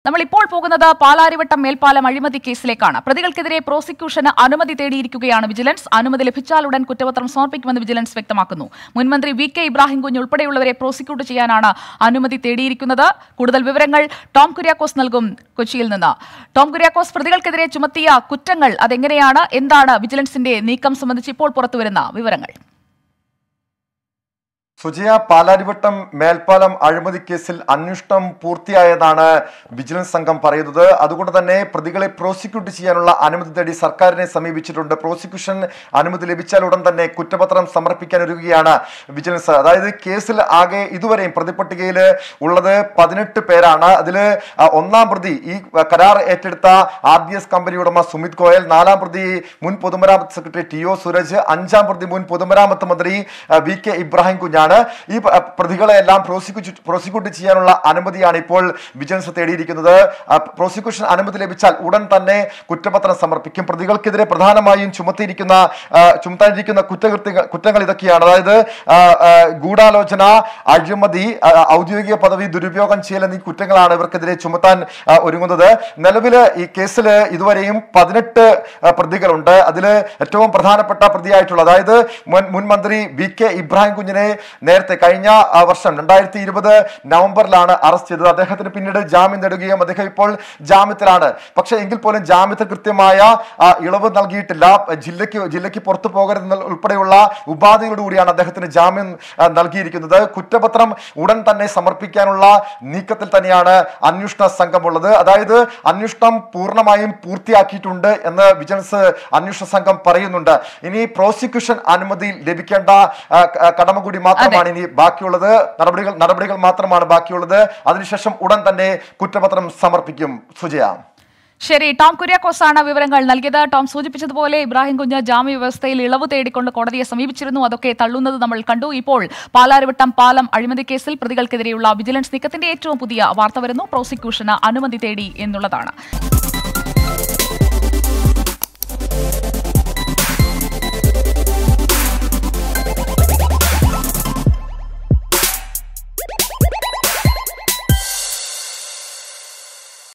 നമ്മൾ ഇപ്പോൾ പോകുന്നത് പാലാരിവട്ടം മേൽപ്പാലം അഴിമതി കേസിലേക്കാണ് പ്രതികൾക്കെതിരെ പ്രോസിക്യൂഷന് അനുമതി തേടിയിരിക്കുകയാണ് വിജിലൻസ് അനുമതി ലഭിച്ചാൽ ഉടൻ കുറ്റപത്രം സമർപ്പിക്കുമെന്ന് വിജിലൻസ് വ്യക്തമാക്കുന്നു മുൻമന്ത്രി വി കെ ഇബ്രാഹിം കുഞ്ഞ് ഉൾപ്പെടെയുള്ളവരെ പ്രോസിക്യൂട്ട് ചെയ്യാനാണ് അനുമതി തേടിയിരിക്കുന്നത് കൂടുതൽ വിവരങ്ങൾ ടോം കുര്യാക്കോസ് നൽകും കൊച്ചിയിൽ നിന്ന് ടോം കുര്യാക്കോസ് പ്രതികൾക്കെതിരെ ചുമത്തിയ കുറ്റങ്ങൾ അതെങ്ങനെയാണ് എന്താണ് വിജിലൻസിന്റെ നീക്കം സംബന്ധിച്ച് ഇപ്പോൾ പുറത്തുവരുന്ന വിവരങ്ങൾ സുജയ പാലാരിവട്ടം മേൽപ്പാലം അഴിമതി കേസിൽ അന്വേഷണം പൂർത്തിയായതാണ് വിജിലൻസ് സംഘം പറയുന്നത് അതുകൊണ്ട് തന്നെ പ്രതികളെ പ്രോസിക്യൂട്ട് ചെയ്യാനുള്ള അനുമതി തേടി സർക്കാരിനെ സമീപിച്ചിട്ടുണ്ട് പ്രോസിക്യൂഷൻ അനുമതി ലഭിച്ചാൽ ഉടൻ തന്നെ കുറ്റപത്രം സമർപ്പിക്കാൻ ഒരുങ്ങുകയാണ് വിജിലൻസ് അതായത് കേസിൽ ആകെ ഇതുവരെയും പ്രതിപട്ടികയിൽ ഉള്ളത് പതിനെട്ട് പേരാണ് അതിൽ ഒന്നാം പ്രതി ഈ കരാർ ഏറ്റെടുത്ത ആർ ഡി എസ് കമ്പനി ഉടമ സുമിത് ഗോയൽ നാലാം പ്രതി മുൻ പൊതുമരാമത്ത് സെക്രട്ടറി ടി ഒ സൂരജ് അഞ്ചാം പ്രതി മുൻ പൊതുമരാമത്ത് മന്ത്രി ആ, വി കെ ഇബ്രാഹിം കുഞ്ഞാണ് ഈ പ- പ്രതികളെ എല്ലാം പ്രോസിക്യൂട്ട് പ്രോസിക്യൂട്ട് ചെയ്യാനുള്ള അനുമതിയാണ് ഇപ്പോൾ വിജിലൻസ് തേടിയിരിക്കുന്നത് ആ, പ്രോസിക്യൂഷൻ അനുമതി ലഭിച്ചാൽ ഉടൻ തന്നെ കുറ്റപത്രം സമർപ്പിക്കും പ്രതികൾക്കെതിരെ പ്രധാനമായും ചുമത്തിയിരിക്കുന്ന ആ, ചുമത്താനിരിക്കുന്ന കുറ്റകൃത്യങ്ങൾ കുറ്റങ്ങൾ ഇതൊക്കെയാണ് അതായത് ആ, ആ, ഗൂഢാലോചന അഴിമതി ആ, ഔദ്യോഗിക പദവി ദുരുപയോഗം ചെയ്യൽ എന്നീ കുറ്റങ്ങളാണ് ഇവർക്കെതിരെ ചുമത്താൻ ആ, ഒരുങ്ങുന്നത് നിലവില് ഈ കേസിൽ ഇതുവരെയും പതിനെട്ട് ആ, പ്രതികളുണ്ട് അതിൽ ഏറ്റവും പ്രധാനപ്പെട്ട പ്രതിയായിട്ടുള്ള അതായത് മുൻ മുൻ മന്ത്രി വി കെ ഇബ്രാഹിം കുഞ്ഞിനെ നേരത്തെ കഴിഞ്ഞ ആ, വർഷം രണ്ടായിരത്തി ഇരുപത് നവംബറിലാണ് അറസ്റ്റ് ചെയ്തത് അദ്ദേഹത്തിന് പിന്നീട് ജാമ്യം നേടുകയും അദ്ദേഹം ഇപ്പോൾ ജാമ്യത്തിലാണ് പക്ഷേ എങ്കിൽ പോലും ജാമ്യത്തിൽ കൃത്യമായ ആ, ഇളവ് നൽകിയിട്ടില്ല ജില്ലയ്ക്ക് ജില്ലയ്ക്ക് പുറത്തു പോകരുത് ഉൾപ്പെടെയുള്ള ഉപാധികളോട് കൂടിയാണ് അദ്ദേഹത്തിന് ജാമ്യം ആ, നൽകിയിരിക്കുന്നത് കുറ്റപത്രം ഉടൻ തന്നെ സമർപ്പിക്കാനുള്ള നീക്കത്തിൽ തന്നെയാണ് അന്വേഷണ സംഘമുള്ളത് അതായത് അന്വേഷണം പൂർണ്ണമായും പൂർത്തിയാക്കിയിട്ടുണ്ട് എന്ന് വിജിലൻസ് അന്വേഷണ സംഘം പറയുന്നുണ്ട് ഇനി പ്രോസിക്യൂഷൻ അനുമതി ലഭിക്കേണ്ട ആ, ക- കടമ കൂടി മാത്രമാണ് ഇനി ബാക്കിയുള്ളത് നടപടികൾ നടപടികൾ മാത്രമാണ് ബാക്കിയുള്ളത് അതിനുശേഷം ഉടൻ തന്നെ കുറ്റപത്രം സമർപ്പിക്കും സുജയ ശരി ടോം കുര്യാക്കോസ് ആണ് വിവരങ്ങൾ നൽകിയത് ടോം സൂചിപ്പിച്ചതുപോലെ ഇബ്രാഹിം കുഞ്ഞ് ജാമ്യ വ്യവസ്ഥയിൽ ഇളവ് തേടിക്കൊണ്ട് കോടതിയെ സമീപിച്ചിരുന്നു അതൊക്കെ തള്ളുന്നത് നമ്മൾ കണ്ടു ഇപ്പോൾ പാലാരിവട്ടം പാലം അഴിമതി കേസിൽ പ്രതികൾക്കെതിരെയുള്ള വിജിലൻസ് നീക്കത്തിന്റെ ഏറ്റവും പുതിയ വാർത്ത വരുന്നു പ്രോസിക്യൂഷന് അനുമതി തേടി എന്നുള്ളതാണ്